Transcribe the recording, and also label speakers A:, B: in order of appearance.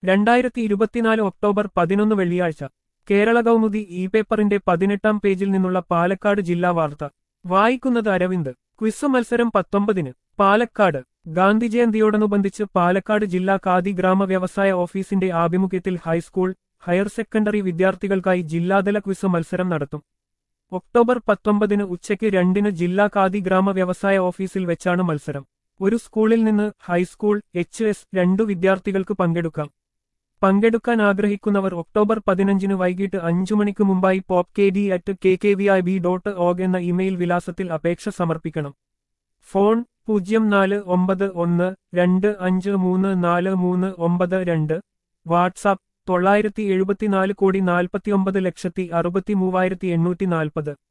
A: രണ്ടായിരത്തി ഇരുപത്തിനാല് ഒക്ടോബർ പതിനൊന്ന് വെള്ളിയാഴ്ച കേരള കൗമുദി ഇ പേപ്പറിന്റെ പതിനെട്ടാം പേജിൽ നിന്നുള്ള പാലക്കാട് ജില്ലാ വാർത്ത വായിക്കുന്നത് അരവിന്ദ് ക്വിസ് മത്സരം പത്തൊമ്പതിന് പാലക്കാട് ഗാന്ധി ജയന്തിയോടനുബന്ധിച്ച് പാലക്കാട് ജില്ലാ ഖാദി ഗ്രാമ വ്യവസായ ഓഫീസിന്റെ ആഭിമുഖ്യത്തിൽ ഹൈസ്കൂൾ ഹയർ സെക്കൻഡറി വിദ്യാർത്ഥികൾക്കായി ജില്ലാതല ക്വിസ് മത്സരം നടത്തും ഒക്ടോബർ പത്തൊമ്പതിന് ഉച്ചയ്ക്ക് രണ്ടിന് ജില്ലാ ഖാദി ഗ്രാമ വ്യവസായ ഓഫീസിൽ വെച്ചാണ് മത്സരം ഒരു സ്കൂളിൽ നിന്ന് ഹൈസ്കൂൾ എച്ച് എസ് രണ്ടു വിദ്യാർത്ഥികൾക്ക് പങ്കെടുക്കാം പങ്കെടുക്കാൻ ആഗ്രഹിക്കുന്നവർ ഒക്ടോബർ പതിനഞ്ചിന് വൈകിട്ട് അഞ്ചു മണിക്ക് മുമ്പായി pop K D at K K V I B dot org എന്ന ഇമെയിൽ വിലാസത്തിൽ അപേക്ഷ സമർപ്പിക്കണം ഫോൺ പൂജ്യം നാല് ഒമ്പത് ഒന്ന് രണ്ട് അഞ്ച് മൂന്ന് നാല് മൂന്ന് ഒമ്പത് രണ്ട് വാട്സാപ്പ് തൊള്ളായിരത്തി എഴുപത്തിനാല് കോടി നാൽപ്പത്തിയൊമ്പത് ലക്ഷത്തി അറുപത്തി മൂവായിരത്തി എണ്ണൂറ്റി നാൽപ്പത്